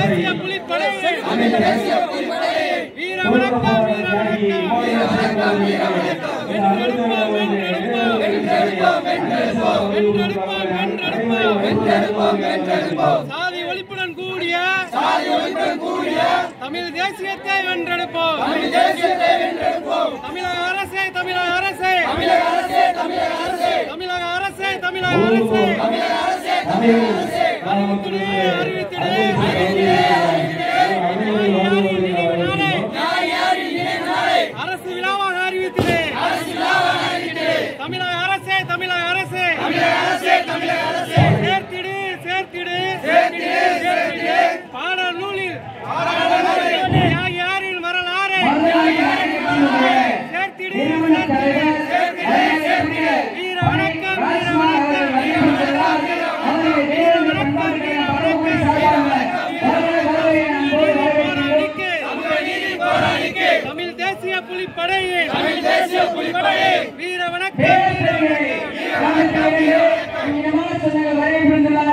தேசிய புலிப்படையே வீர வணக்கம் வீர வணக்கம் வென்றெடுப்போம் வென்றெடுப்போம் வென்றெடுப்போம் வென்றெடுப்போம் வென்றெடுப்போம் சாதி ஒழிப்புடன் கூடிய தமிழ் தேசியத்தை வென்றெடுப்போம் தமிழக அரசே தமிழக அரசே தமிழக அரசே தமிழக அரசே அறிவித்திடு அறிவித்திடு அரசு விழாவாக அறிவித்திடு தமிழக அரசே தமிழக அரசே சேர்த்திடு சேர்த்திடு சேர்த்திடு பாடல் நூலில் யாரின் வரலாறு சேர்த்திடு சேர்த்திடு வீர வணக்கம் வீர வணக்கம் வீர வணக்கம் வீர போராளிக்கு தமிழ் தேசிய புலிப்படையே தமிழ் தேசிய புலிப்படையே வீர வணக்கம் வீர வணக்கம் சொன்னாங்க வரைய